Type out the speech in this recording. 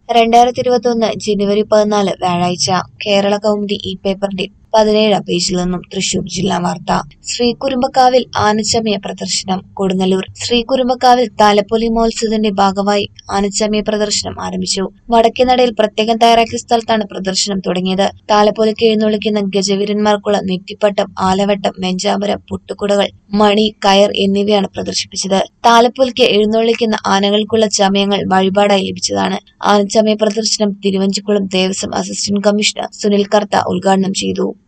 രണ്ടായിരത്തി ഇരുപത്തി ഒന്ന് ജനുവരി പതിനാല് വ്യാഴാഴ്ച കേരള കൗമുദി ഈ പേപ്പറിന്റെ പതിനേഴാം പേജിൽ നിന്നും തൃശൂർ ജില്ലാ വാർത്ത ശ്രീകുരുമ്പക്കാവിൽ ആനച്ചമയ പ്രദർശനം കൊടുങ്ങല്ലൂർ ശ്രീകുരുമ്പക്കാവിൽ താലപ്പൊലി മഹോത്സവത്തിന്റെ ഭാഗമായി ആനച്ചമയ പ്രദർശനം ആരംഭിച്ചു വടക്കേനടയിൽ പ്രത്യേകം തയ്യാറാക്കിയ സ്ഥലത്താണ് പ്രദർശനം തുടങ്ങിയത് താലപ്പൊലിക്ക് എഴുന്നള്ളിക്കുന്ന ഗജവീരന്മാർക്കുള്ള നെറ്റിപ്പട്ടം ആലവട്ടം വെഞ്ചാമരം പുട്ടുകുടകൾ മണി കയർ എന്നിവയാണ് പ്രദർശിപ്പിച്ചത് താലപ്പൊലിക്ക് എഴുന്നള്ളിക്കുന്ന ആനകൾക്കുള്ള ചമയങ്ങൾ വഴിപാടായി ലഭിച്ചതാണ് ആനച്ചമയ പ്രദർശനം തിരുവഞ്ചിക്കുളം ദേവസ്വം അസിസ്റ്റന്റ് കമ്മീഷണർ സുനിൽ കർത്ത ഉദ്ഘാടനം ചെയ്തു